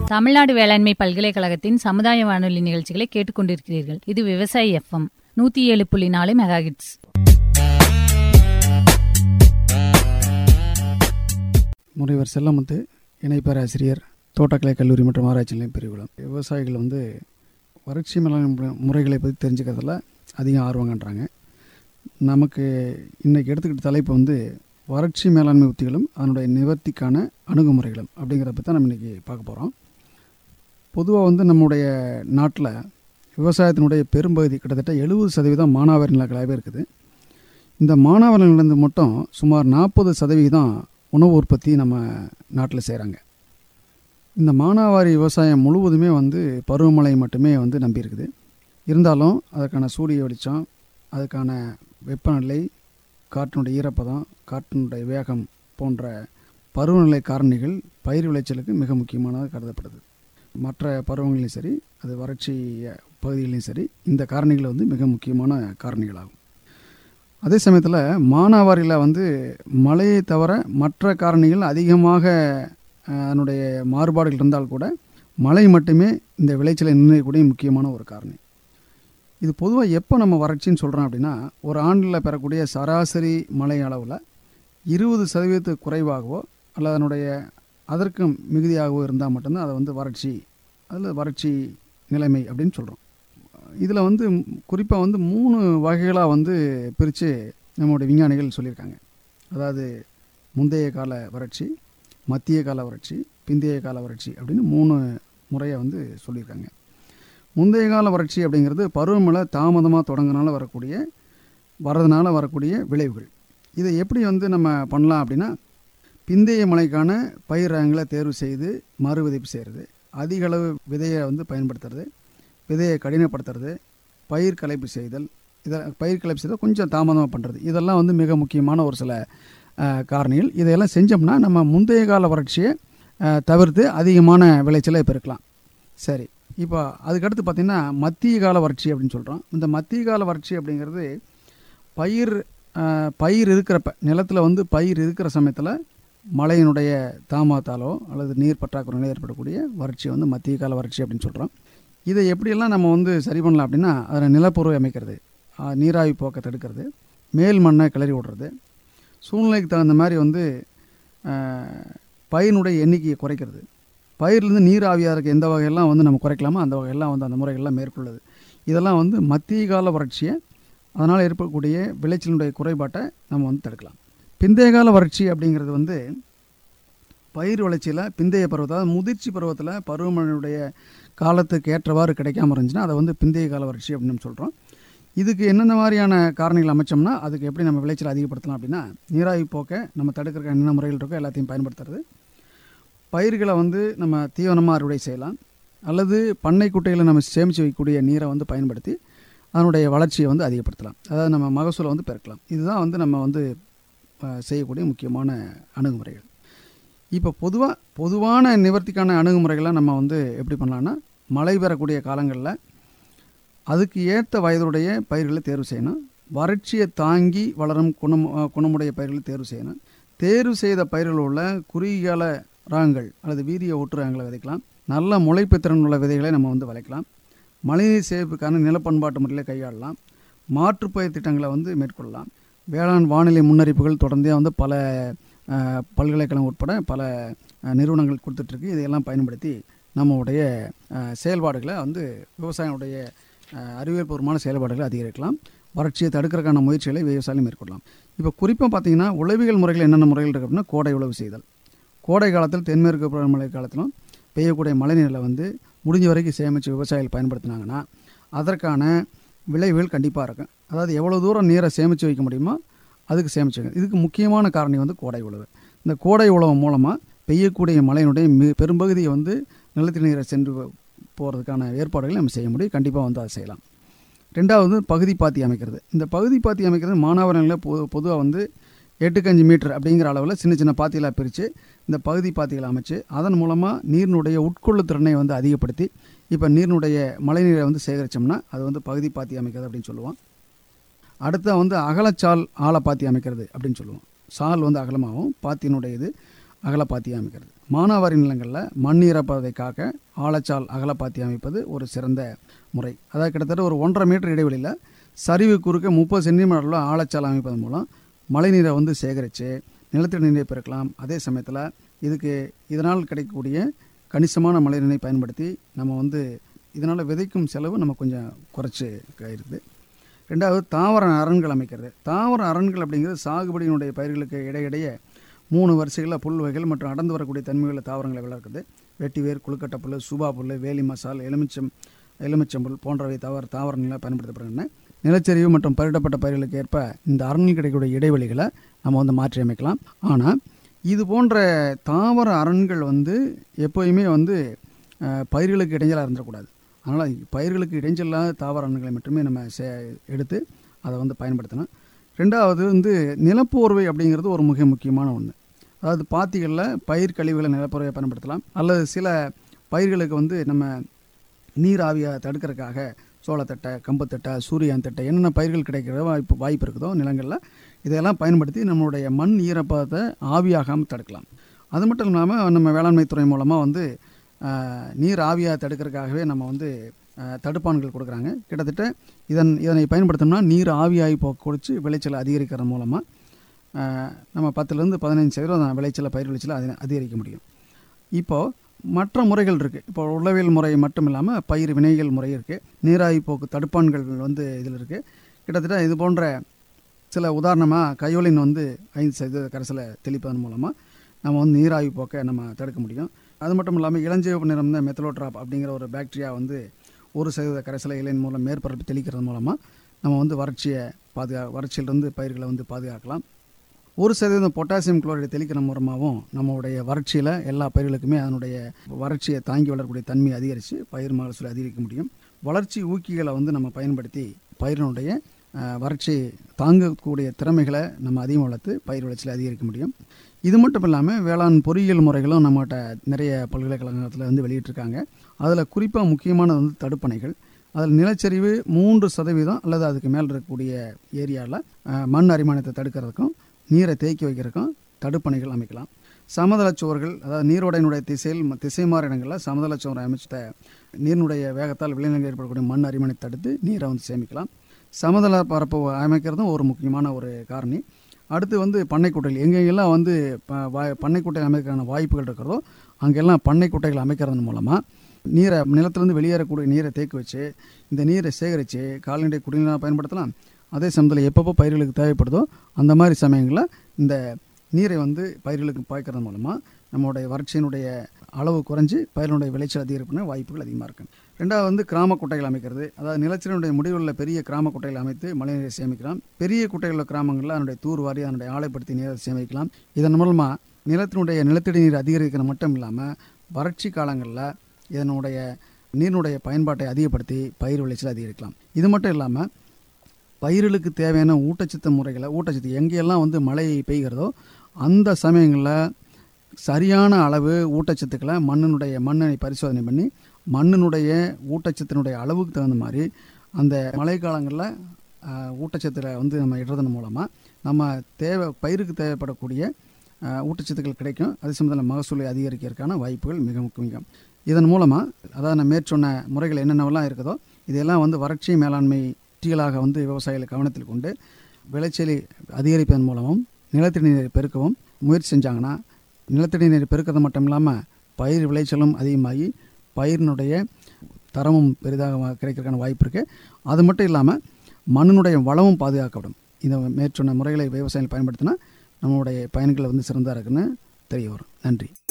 தமிழ்நாடு வேளாண்மை பல்கலைக்கழகத்தின் சமுதாய வானொலி நிகழ்ச்சிகளை கேட்டுக்கொண்டிருக்கிறீர்கள் இது விவசாயி எஃப்எம் நூத்தி ஏழு புள்ளி நாலு மெகாஹிட்ஸ் முனைவர் செல்லமுத்து இணை பேராசிரியர் தோட்டக்கலை கல்லூரி மற்றும் ஆராய்ச்சி நிலையம் பெருகுளம் விவசாயிகள் வந்து வறட்சி மேலாண்மை முறை- முறைகளை பற்றி தெரிஞ்சுக்கிறதுல அதிகம் ஆர்வம் காட்டுறாங்க நமக்கு இன்றைக்கி எடுத்துக்கிட்ட தலைப்பு வந்து வறட்சி மேலாண்மை உத்திகளும் அதனுடைய நிவர்த்திக்கான அணுகுமுறைகளும் அப்படிங்கிறத பற்றி தான் நம்ம இன்றைக்கி பார்க்க போகிறோம் பொதுவாக வந்து நம்முடைய நாட்டில் விவசாயத்தினுடைய பெரும்பகுதி கிட்டத்தட்ட எழுபது சதவீதம் மானாவாரி நிலங்களாகவே இருக்குது இந்த மானாவாரி நிலந்து மட்டும் சுமார் நாற்பது சதவீதம் உணவு உற்பத்தி நம்ம நாட்டில் செய்கிறாங்க இந்த மானாவாரி விவசாயம் முழுவதுமே வந்து பருவமழை மட்டுமே வந்து நம்பி இருக்குது இருந்தாலும் அதற்கான சூரிய வெளிச்சம் அதுக்கான வெப்பநிலை காற்றினுடைய ஈரப்பதம் காற்றினுடைய வேகம் போன்ற பருவநிலை காரணிகள் பயிர் விளைச்சலுக்கு மிக முக்கியமானதாக கருதப்படுது மற்ற பருவங்களையும் சரி அது வறட்சி பகுதிகளையும் சரி இந்த காரணிகள் வந்து மிக முக்கியமான காரணிகளாகும் அதே சமயத்தில் மானாவாரியில் வந்து மழையை தவிர மற்ற காரணிகள் அதிகமாக அஹ், அதனுடைய மாறுபாடுகள் இருந்தால் கூட மழை மட்டுமே இந்த விளைச்சலை நிர்ணயிக்கக்கூடிய முக்கியமான ஒரு காரணி இது பொதுவாக எப்போ நம்ம வறட்சின்னு சொல்கிறோம் அப்படின்னா ஒரு ஆண்டில் பெறக்கூடிய சராசரி மழை அளவில் இருபது சதவீதத்துக்கு குறைவாகவோ அல்லது அதனுடைய அதற்கும் மிகுதியாகவோ இருந்தால் மட்டும்தான் அதை வந்து வறட்சி அதில் வறட்சி நிலைமை அப்படின்னு சொல்கிறோம் இதில் வந்து குறிப்பாக வந்து மூணு வகைகளாக வந்து பிரித்து நம்மளுடைய விஞ்ஞானிகள் சொல்லியிருக்காங்க அதாவது முந்தைய கால வறட்சி மத்திய கால வறட்சி பிந்தைய கால வறட்சி அப்படின்னு மூணு முறையை வந்து சொல்லியிருக்காங்க முந்தைய கால வறட்சி அப்படிங்கிறது பருவமழை தாமதமாக தொடங்கினால வரக்கூடிய வர்றதுனால வரக்கூடிய விளைவுகள் இதை எப்படி வந்து நம்ம பண்ணலாம் அப்படின்னா பிந்தைய மழைக்கான பயிர் ரகங்களை தேர்வு செய்து மறு விதைப்பு செய்கிறது அதிக அளவு விதையை வந்து பயன்படுத்துறது விதையை கடினப்படுத்துறது பயிர் கலைப்பு செய்தல் இதை பயிர் கலைப்பு செய்தல் கொஞ்சம் தாமதமாக பண்ணுறது இதெல்லாம் வந்து மிக முக்கியமான ஒரு சில அஹ், காரணிகள் இதையெல்லாம் செஞ்சோம்னா நம்ம முந்தைய கால வறட்சியை அஹ், தவிர்த்து அதிகமான விளைச்சலை பெருக்கலாம் சரி இப்போ அதுக்கடுத்து பார்த்திங்கன்னா மத்திய கால வறட்சி அப்படின்னு சொல்கிறோம் இந்த மத்திய கால வறட்சி அப்படிங்கிறது பயிர் அஹ், பயிர் இருக்கிறப்ப நிலத்தில் வந்து பயிர் இருக்கிற சமயத்தில் மழையினுடைய தாமதத்தாலோ அல்லது நீர் பற்றாக்குறையில ஏற்படக்கூடிய வறட்சி வந்து மத்திய கால வறட்சி அப்படின்னு சொல்கிறோம் இதை எப்படியெல்லாம் நம்ம வந்து சரி பண்ணலாம் அப்படின்னா அதில் நிலப்பொருவை அமைக்கிறது அஹ், நீராவி போக்கை தடுக்கிறது மேல் மண்ணை கிளறி விடுறது சூழ்நிலைக்கு தகுந்த மாதிரி வந்து அஹ், பயிரினுடைய எண்ணிக்கையை குறைக்கிறது பயிர்லேருந்து நீர் ஆவியாக இருக்க எந்த வகையெல்லாம் வந்து நம்ம குறைக்கலாமோ அந்த வகையெல்லாம் வந்து அந்த முறைகள்லாம் மேற்கொள்ளுது இதெல்லாம் வந்து மத்திய கால வறட்சியை அதனால் ஏற்படக்கூடிய விளைச்சலினுடைய குறைபாட்டை நம்ம வந்து தடுக்கலாம் பிந்தைய கால வறட்சி அப்படிங்கிறது வந்து பயிர் விளைச்சியில் பிந்தைய பருவத்தில் அதாவது முதிர்ச்சி பருவத்தில் பருவமழையுடைய காலத்துக்கு ஏற்றவாறு கிடைக்காம இருந்துச்சுன்னா அதை வந்து பிந்தைய கால வறட்சி அப்படின்னு நம்ம சொல்கிறோம் இதுக்கு என்னென்ன மாதிரியான காரணிகள் அமைச்சோம்னா அதுக்கு எப்படி நம்ம விளைச்சல் அதிகப்படுத்தலாம் அப்படின்னா நீராவி போக்கை நம்ம தடுக்கிறதுக்கு என்னென்ன முறைகள் இருக்கோ எல்லாத்தையும் பயன்படுத்துறது பயிர்களை வந்து நம்ம தீவனமாக அறுவடை செய்யலாம் அல்லது பண்ணை குட்டைகளை நம்ம சேமித்து வைக்கக்கூடிய நீரை வந்து பயன்படுத்தி அதனுடைய வளர்ச்சியை வந்து அதிகப்படுத்தலாம் அதாவது நம்ம மகசூலை வந்து பெருக்கலாம் இதுதான் வந்து நம்ம வந்து அஹ், செய்யக்கூடிய முக்கியமான அணுகுமுறைகள் இப்போ பொதுவாக பொதுவான நிவர்த்திக்கான அணுகுமுறைகளை நம்ம வந்து எப்படி பண்ணலாம்னா மழை பெறக்கூடிய காலங்களில் அதுக்கு ஏற்ற வயதுடைய பயிர்களை தேர்வு செய்யணும் வறட்சியை தாங்கி வளரும் குணம் அஹ், குணமுடைய பயிர்களை தேர்வு செய்யணும் தேர்வு செய்த பயிர்கள் உள்ள குறுகிய ராகங்கள் அல்லது வீரிய ஒட்டு ராகங்களை விதைக்கலாம் நல்ல முளைப்பு திறன் உள்ள விதைகளை நம்ம வந்து விதைக்கலாம் மழைநீர் சேமிப்புக்கான நிலப்பண்பாட்டு முறையில் கையாளலாம் மாற்றுப்பயிர் திட்டங்களை வந்து மேற்கொள்ளலாம் வேளாண் வானிலை முன்னறிப்புகள் தொடர்ந்தே வந்து பல அஹ், பல்கலைக்கழகம் உட்பட பல அஹ், நிறுவனங்கள் கொடுத்துட்ருக்கு இதையெல்லாம் பயன்படுத்தி நம்மளுடைய அஹ், செயல்பாடுகளை வந்து விவசாயினுடைய அஹ், அறிவியல் பூர்வமான செயல்பாடுகளை அதிகரிக்கலாம் வறட்சியை தடுக்கிறதுக்கான முயற்சிகளை விவசாயம் மேற்கொள்ளலாம் இப்போ குறிப்பாக பார்த்தீங்கன்னா உளவியல் முறைகள் என்னென்ன முறைகள் இருக்குது அப்படின்னா கோடை உழவு செய்தல் கோடை காலத்தில் தென்மேற்கு பருவமழை காலத்திலும் பெய்யக்கூடிய மழைநீரை வந்து முடிஞ்ச வரைக்கும் சேமித்து விவசாயிகள் பயன்படுத்தினாங்கன்னா அதற்கான விளைவுகள் கண்டிப்பாக இருக்கும் அதாவது எவ்வளோ தூரம் நீரை சேமித்து வைக்க முடியுமோ அதுக்கு சேமிச்சு வைக்கணும். இதுக்கு முக்கியமான காரணி வந்து கோடை உழவு இந்த கோடை உழவு மூலமாக பெய்யக்கூடிய மழையினுடைய மி பெரும்பகுதியை வந்து நிலத்தடி நீரை சென்று போகிறதுக்கான ஏற்பாடுகளை நம்ம செய்ய முடியும் கண்டிப்பாக வந்து அதை செய்யலாம் ரெண்டாவது பகுதி பாத்தி அமைக்கிறது இந்த பகுதி பாத்தி அமைக்கிறது மாணவர்களில் பொ பொதுவாக வந்து எட்டுக்கு அஞ்சு மீட்டர் அப்படிங்கிற அளவில் சின்ன சின்ன பாத்திகளாக பிரித்து இந்த பகுதி பாத்திகளை அமைச்சு அதன் மூலமாக நீரினுடைய உட்கொள்ளு திறனை வந்து அதிகப்படுத்தி இப்போ நீரினுடைய மழைநீரை வந்து சேகரித்தோம்னா அது வந்து பகுதி பாத்தி அமைக்கிறது அப்படின்னு சொல்லுவோம் அடுத்த வந்து அகலச்சால் ஆழப்பாத்தி அமைக்கிறது அப்படின்னு சொல்லுவோம் சால் வந்து அகலமாகவும் பாத்தியினுடைய இது அகலப்பாத்தி அமைக்கிறது மானாவாரி நிலங்களில் மண் ஈரப்பதை காக்க ஆழச்சால் அகலப்பாத்தி அமைப்பது ஒரு சிறந்த முறை அதாவது கிட்டத்தட்ட ஒரு ஒன்றரை மீட்டர் இடைவெளியில் சரிவு குறுக்க முப்பது சென்டிமீட்டரில் ஆழச்சால் அமைப்பதன் மூலம் மழைநீரை வந்து சேகரித்து நிலத்தடி நீரை பெருக்கலாம் அதே சமயத்தில் இதுக்கு இதனால் கிடைக்கக்கூடிய கணிசமான மழைநீரை பயன்படுத்தி நம்ம வந்து இதனால் விதைக்கும் செலவு நம்ம கொஞ்சம் குறைச்சி இருக்குது ரெண்டாவது தாவர அரண்கள் அமைக்கிறது தாவர அரண்கள் அப்படிங்கிறது சாகுபடியினுடைய பயிர்களுக்கு இடையிடையே மூணு வரிசைகளில் புல் வகைகள் மற்றும் அடர்ந்து வரக்கூடிய தன்மையுள்ள தாவரங்களை வளர்க்குது வெட்டிவேர் குளுக்கட்டை புல் சுபா புல் வேலி மசால் எலுமிச்சம் எலுமிச்சம்புல் போன்றவை தாவர தாவரங்களில் பயன்படுத்தப்படுகின்றன நிலச்சரிவு மற்றும் பயிரிடப்பட்ட பயிர்களுக்கு ஏற்ப இந்த அரணில் கிடைக்கக்கூடிய இடைவெளிகளை நம்ம வந்து மாற்றி அமைக்கலாம் ஆனால் இது போன்ற தாவர அரண்கள் வந்து எப்போயுமே வந்து அஹ், பயிர்களுக்கு இடைஞ்சலாக இருந்துடக்கூடாது அதனால் பயிர்களுக்கு இடைஞ்சலாத தாவர அரண்களை மட்டுமே நம்ம சே எடுத்து அதை வந்து பயன்படுத்தணும் ரெண்டாவது வந்து நிலப்போர்வை அப்படிங்கிறது ஒரு மிக முக்கியமான ஒன்று அதாவது பாத்திகளில் பயிர் கழிவுகளை நிலப்போர்வையை பயன்படுத்தலாம் அல்லது சில பயிர்களுக்கு வந்து நம்ம நீர் ஆவியை தடுக்கிறதுக்காக சோளத்தட்டை கம்புத்தட்டை சூரியன் தட்டை என்னென்ன பயிர்கள் கிடைக்கிற வாய்ப்பு வாய்ப்பு இருக்குதோ நிலங்களில் இதையெல்லாம் பயன்படுத்தி நம்மளுடைய மண் ஈரப்பதத்தை ஆவியாகாமல் தடுக்கலாம் அது மட்டும் இல்லாமல் நம்ம வேளாண்மை துறை மூலமாக வந்து ஆஹ், நீர் ஆவியாக தடுக்கிறதுக்காகவே நம்ம வந்து ஆஹ், தடுப்பான்கள் கொடுக்குறாங்க கிட்டத்தட்ட இதன் இதனை பயன்படுத்தணும்னா நீர் ஆவியாகி போக குடிச்சு விளைச்சலை அதிகரிக்கிறது மூலமாக நம்ம பத்துலேருந்து பதினஞ்சு சதவீதம் விளைச்சலை பயிர் விளைச்சலை அதி அதிகரிக்க முடியும் இப்போது மற்ற முறைகள் இருக்குது இப்போ உளவியல் முறை மட்டும் இல்லாமல் பயிர் வினைகள் முறை இருக்குது நீராவி போக்கு தடுப்பான்கள் வந்து இதில் இருக்குது கிட்டத்தட்ட இது போன்ற சில உதாரணமாக கையோலின் வந்து ஐந்து சதவீத கரைசலை தெளிப்பதன் மூலமாக நம்ம வந்து நீராவி போக்கை நம்ம தடுக்க முடியும் அது மட்டும் இல்லாமல் இளஞ்சிவப்பு நிறம் மெத்தலோட்ராப் அப்படிங்கிற ஒரு பாக்டீரியா வந்து ஒரு சதவீத கரைசலை இலையின் மூலம் மேற்பரப்பு தெளிக்கிறது மூலமாக நம்ம வந்து வறட்சியை பாதுகா வறட்சியிலிருந்து பயிர்களை வந்து பாதுகாக்கலாம் ஒரு சதவீதம் பொட்டாசியம் குளோரைடு தெளிக்கிற மூலமாகவும் நம்மளுடைய வறட்சியில் எல்லா பயிர்களுக்குமே அதனுடைய வறட்சியை தாங்கி வளரக்கூடிய தன்மையை அதிகரித்து பயிர் மகசூலை அதிகரிக்க முடியும் வளர்ச்சி ஊக்கிகளை வந்து நம்ம பயன்படுத்தி பயிரினுடைய அஹ், வறட்சியை தாங்கக்கூடிய திறமைகளை நம்ம அதிகம் வளர்த்து பயிர் விளைச்சலை அதிகரிக்க முடியும் இது மட்டும் இல்லாமல் வேளாண் பொறியியல் முறைகளும் நம்மகிட்ட நிறைய பல்கலைக்கழகத்தில் வந்து வெளியிட்டிருக்காங்க அதில் குறிப்பாக முக்கியமானது வந்து தடுப்பணைகள் அதில் நிலச்சரிவு மூன்று சதவீதம் அல்லது அதுக்கு மேல் இருக்கக்கூடிய ஏரியாவில் மண் அரிமானத்தை தடுக்கிறதுக்கும் நீரை தேக்கி வைக்கிறதுக்கும் தடுப்பணைகள் அமைக்கலாம் சமதளச் சுவர்கள் அதாவது நீரோடையினுடைய திசையில் ம- திசை மாறு இடங்களில் சமதளச் சுவர் அமைச்சிட்ட நீரினுடைய வேகத்தால் விளைநிலங்கள் ஏற்படக்கூடிய மண் அரிமனை தடுத்து நீரை வந்து சேமிக்கலாம் சமதள பரப்பு அமைக்கிறதும் ஒரு முக்கியமான ஒரு காரணி அடுத்து வந்து பண்ணைக்குட்டைகள் எங்கெங்கெல்லாம் வந்து ப- வாய் பண்ணைக்குட்டைகள் அமைக்கிறதுக்கான வாய்ப்புகள் இருக்கிறதோ அங்கெல்லாம் பண்ணைக்குட்டைகள் அமைக்கிறதன் மூலமாக நீரை நிலத்திலிருந்து வெளியேறக்கூடிய நீரை தேக்கி வச்சு இந்த நீரை சேகரித்து கால்நடை குடிநீராக பயன்படுத்தலாம் அதே சமயத்தில் எப்பப்போ பயிர்களுக்கு தேவைப்படுதோ அந்த மாதிரி சமயங்களில் இந்த நீரை வந்து பயிர்களுக்கு பாய்க்கிறது மூலமாக நம்மளுடைய வறட்சியினுடைய அளவு குறைஞ்சி பயிரினுடைய விளைச்சல் அதிகரிப்புன வாய்ப்புகள் அதிகமாக இருக்கு ரெண்டாவது வந்து கிராம குட்டைகள் அமைக்கிறது அதாவது நிலச்சரினுடைய முடிவில் பெரிய கிராம குட்டைகள் அமைத்து மழைநீரை சேமிக்கலாம் பெரிய குட்டைகள் உள்ள கிராமங்களில் அதனுடைய தூர் வாரி அதனுடைய ஆலைப்படுத்தி நீரை சேமிக்கலாம் இதன் மூலமாக நிலத்தினுடைய நிலத்தடி நீர் அதிகரிக்கிறது மட்டும் இல்லாமல் வறட்சி காலங்களில் இதனுடைய நீரினுடைய பயன்பாட்டை அதிகப்படுத்தி பயிர் விளைச்சல் அதிகரிக்கலாம் இது மட்டும் இல்லாமல் பயிர்களுக்கு தேவையான ஊட்டச்சத்து முறைகளை ஊட்டச்சத்து எங்கெல்லாம் வந்து மழை பெய்கிறதோ அந்த சமயங்களில் சரியான அளவு ஊட்டச்சத்துக்களை மண்ணினுடைய மண்ணை பரிசோதனை பண்ணி மண்ணினுடைய ஊட்டச்சத்தினுடைய அளவுக்கு தகுந்த மாதிரி அந்த மழைக்காலங்களில் ஊட்டச்சத்தில் வந்து நம்ம இடுறதன் மூலமாக நம்ம தேவை பயிருக்கு தேவைப்படக்கூடிய ஆஹ், ஊட்டச்சத்துக்கள் கிடைக்கும் அதே சமயத்தில் மகசூலை அதிகரிக்கிறதுக்கான வாய்ப்புகள் மிக முக்கியம் இதன் மூலமாக அதாவது நான் மேற்சொன்ன முறைகள் என்னென்னவெல்லாம் இருக்குதோ இதெல்லாம் வந்து வறட்சி மேலாண்மை உத்திகளாக வந்து விவசாயிகளை கவனத்தில் கொண்டு விளைச்சலை அதிகரிப்பதன் மூலமும் நிலத்தடி நீரை பெருக்கவும் முயற்சி செஞ்சாங்கன்னா நிலத்தடி நீரை பெருக்கிறது மட்டும் இல்லாமல் பயிர் விளைச்சலும் அதிகமாகி பயிரினுடைய தரமும் பெரிதாக கிடைக்கிறதுக்கான வாய்ப்பு இருக்குது அது மட்டும் இல்லாமல் மண்ணினுடைய வளமும் பாதுகாக்கப்படும் இந்த மேற்சொன்ன முறைகளை விவசாயிகள் பயன்படுத்தினா நம்மளுடைய பயன்கள் வந்து சிறந்ததாக இருக்குன்னு தெரிய வரும் நன்றி